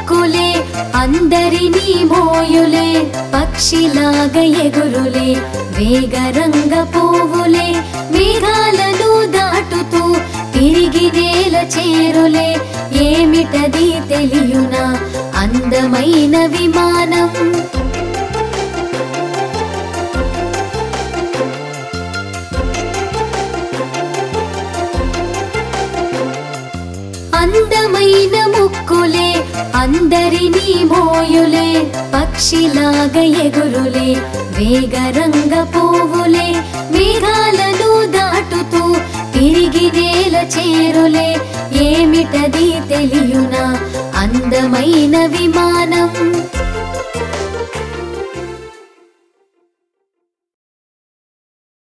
ముక్కులే అందరినీ మోయులే పక్షిలాగ ఎగురులే వేగరంగ పువ్వులే మేఘాలను దాటుతూ తిరిగి నేల చేరులే ఏమిటది తెలియునా అందమైన విమానం అందమైన ముక్కులే అందరినీ మోయులే పక్షిలాగ ఎగురులే వేగరంగ పువ్వులే మేఘాలను దాటుతూ తిరిగి నేల చేరులే ఏమిటది తెలియునా అందమైన విమానం